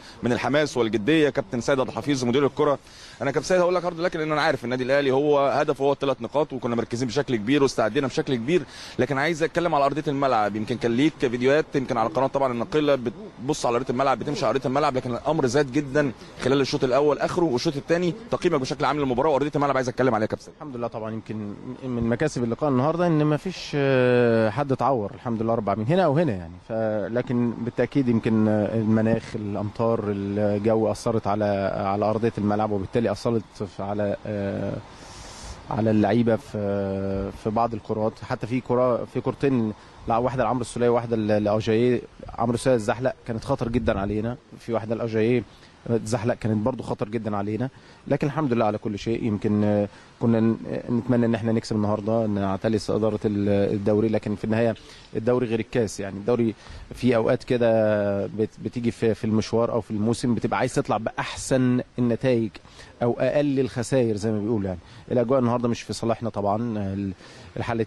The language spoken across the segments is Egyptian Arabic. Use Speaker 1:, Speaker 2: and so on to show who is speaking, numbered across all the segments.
Speaker 1: من الحماس والجديه كابتن سيد عبد الحفيظ مدير الكره انا كابتن سيد هقول لك برضه لكن ان انا عارف النادي الاهلي هو هدفه هو الثلاث نقاط وكنا مركزين بشكل كبير واستعدينا بشكل كبير لكن عايز اتكلم على ارضيه الملعب يمكن كان ليك فيديوهات يمكن على قناه طبعا النقيله بتبص على ارضيه الملعب بتمشي على ارضيه الملعب لكن الامر زاد جدا خلال الشوط الاول اخره والشوط الثاني تقييمك بشكل عام للمباراه وارضيه الملعب عايز اتكلم عليها كابتن
Speaker 2: الحمد لله طبعا يمكن من مكاسب اللقاء النهارده ان ما فيش حد اتعور الحمد لله رب العالمين هنا او هنا يعني لكن بالتاكيد يمكن المناخ الامطار الجو اثرت على على ارضيه الملعب وبالتالي اثرت على على اللعيبه في في بعض الكرات حتى في كره في كورتين واحده لعمرو السوليه وواحده لاوجاييه عمرو السوليه الزحلق كانت خطر جدا علينا في واحده لاوجاييه اتزحلق كانت برضو خطر جدا علينا لكن الحمد لله على كل شيء يمكن كنا نتمنى ان احنا نكسب النهارده نعتلي صداره الدوري لكن في النهايه الدوري غير الكاس يعني الدوري في اوقات كده بتيجي في المشوار او في الموسم بتبقى عايز تطلع باحسن النتائج او اقل الخسائر زي ما بيقولوا يعني الاجواء النهارده مش في صالحنا طبعا حاله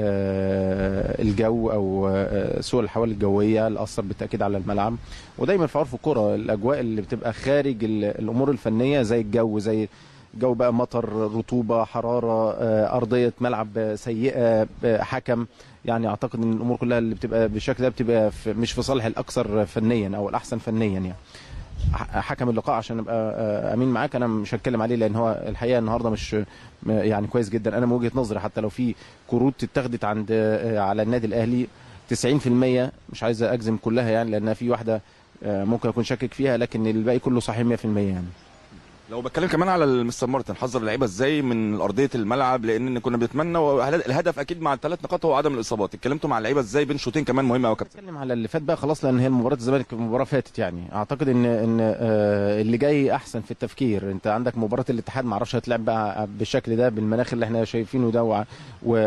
Speaker 2: الجو او سوء الاحوال الجويه اللي اثر بالتاكيد على الملعب ودايما في عرف الكره الاجواء اللي بتبقى خارج الامور الفنيه زي الجو زي جو بقى مطر رطوبه حراره ارضيه ملعب سيئه حكم يعني اعتقد ان الامور كلها اللي بتبقى بالشكل ده بتبقى مش في صالح الاكثر فنيا او الاحسن فنيا يعني حكم اللقاء عشان ابقى امين معاك انا مش هتكلم عليه لان هو الحقيقه النهارده مش يعني كويس جدا انا من وجهه نظري حتى لو في كروت اتخذت عند على النادي الاهلي 90% مش عايز اجزم كلها يعني لان في واحده ممكن اكون شاكك فيها لكن الباقي كله صحيح 100% يعني
Speaker 1: لو بتكلم كمان على المستر مارتن حذر اللعيبه ازاي من ارضيه الملعب لان كنا بنتمنى الهدف اكيد مع الثلاث نقاط هو عدم الاصابات اتكلمتوا مع اللعيبه ازاي بين شوطين كمان مهمه قوي كابتن
Speaker 2: اتكلم على اللي فات بقى خلاص لان هي مباراه الزمالك مباراه فاتت يعني اعتقد ان ان اللي جاي احسن في التفكير انت عندك مباراه الاتحاد ما اعرفش هتلعب بقى بالشكل ده بالمناخ اللي احنا شايفينه ده و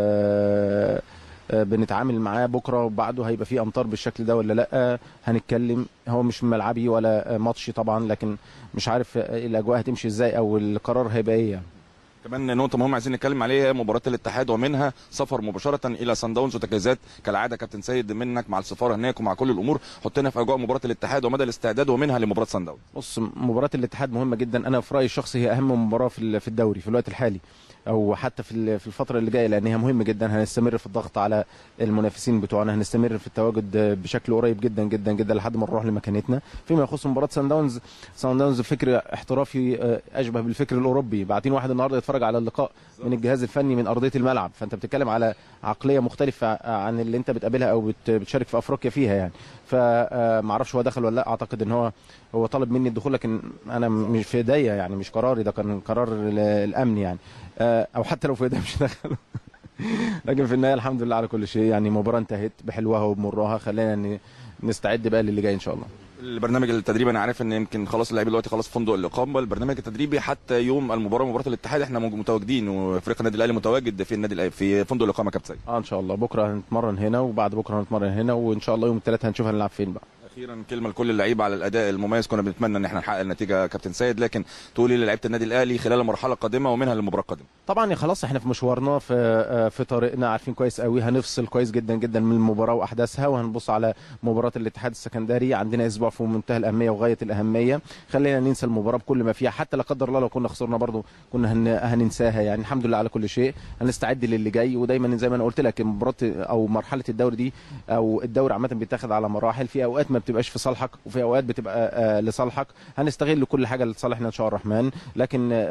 Speaker 2: بنتعامل معاه بكره وبعده هيبقى فيه امطار بالشكل ده ولا لا هنتكلم هو مش ملعبي ولا ماتشي طبعا لكن مش عارف الاجواء هتمشي ازاي او القرار هيبقى ايه يعني.
Speaker 1: كمان نقطه مهمه عايزين نتكلم عليها مباراه الاتحاد ومنها سفر مباشره الى سان داونز وتجهيزات كالعاده كابتن سيد منك مع السفاره هناك ومع كل الامور حطنا في اجواء مباراه الاتحاد ومدى الاستعداد ومنها لمباراه سان داونز
Speaker 2: بص مباراه الاتحاد مهمه جدا انا في رايي الشخصي هي اهم مباراه في في الدوري في الوقت الحالي او حتى في في الفتره اللي جايه لان هي مهمه جدا هنستمر في الضغط على المنافسين بتوعنا هنستمر في التواجد بشكل قريب جدا جدا جدا لحد ما نروح لمكانتنا فيما يخص مباراه سان داونز سان داونز فكر احترافي اشبه بالفكر الاوروبي باعتين واحد النهارده يتفرج على اللقاء من الجهاز الفني من ارضيه الملعب فانت بتتكلم على عقليه مختلفه عن اللي انت بتقابلها او بتشارك في افريقيا فيها يعني فما اعرفش هو دخل ولا لا اعتقد ان هو هو طالب مني الدخول لكن انا مش في ايديا يعني مش قراري ده كان قرار الامن يعني او حتى لو في ايديا مش دخل لكن في النهايه الحمد لله على كل شيء يعني مباراه انتهت بحلوها وبمرها خلينا نستعد بقى للي جاي ان شاء الله
Speaker 1: البرنامج التدريبي انا عارف ان يمكن خلاص اللعيبه دلوقتي خلاص فندق الاقامه البرنامج التدريبي حتى يوم المباراه مباراه الاتحاد احنا متواجدين وفريق النادي الاهلي متواجد في النادي في فندق الاقامه كابتن
Speaker 2: اه ان شاء الله بكره هنتمرن هنا وبعد بكره هنتمرن هنا وان شاء الله يوم الثلاثاء هنشوف هنلعب فين بقى
Speaker 1: اخيرا كلمه لكل اللعيبه على الاداء المميز كنا بنتمنى ان احنا نحقق النتيجه كابتن سيد لكن تقولي للعيبه النادي الاهلي خلال المرحله القادمه ومنها المباراه القادمه
Speaker 2: طبعا خلاص احنا في مشوارنا في في طريقنا عارفين كويس قوي هنفصل كويس جدا جدا من المباراه واحداثها وهنبص على مباراه الاتحاد السكندري عندنا اسبوع في منتهى الاهميه وغايه الاهميه خلينا ننسى المباراه بكل ما فيها حتى لا قدر الله لو كنا خسرنا برضو كنا هن... هننساها يعني الحمد لله على كل شيء هنستعد للي جاي ودايما زي ما انا قلت لك مباراه او مرحله الدوري دي او الدوري عامه بيتاخد على مراحل في اوقات ما بتبقاش في صالحك وفي اوقات بتبقى آه لصالحك هنستغل كل حاجه لصالحنا ان شاء الرحمن لكن آه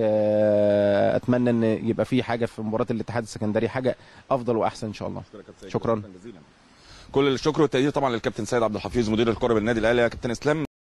Speaker 2: آه اتمنى ان يبقى في حاجه في مباراه الاتحاد السكندري حاجه افضل واحسن ان شاء الله شكرا
Speaker 1: كل الشكر والتقدير طبعا للكابتن سيد عبد الحفيظ مدير الكره بالنادي الاهلي يا كابتن اسلام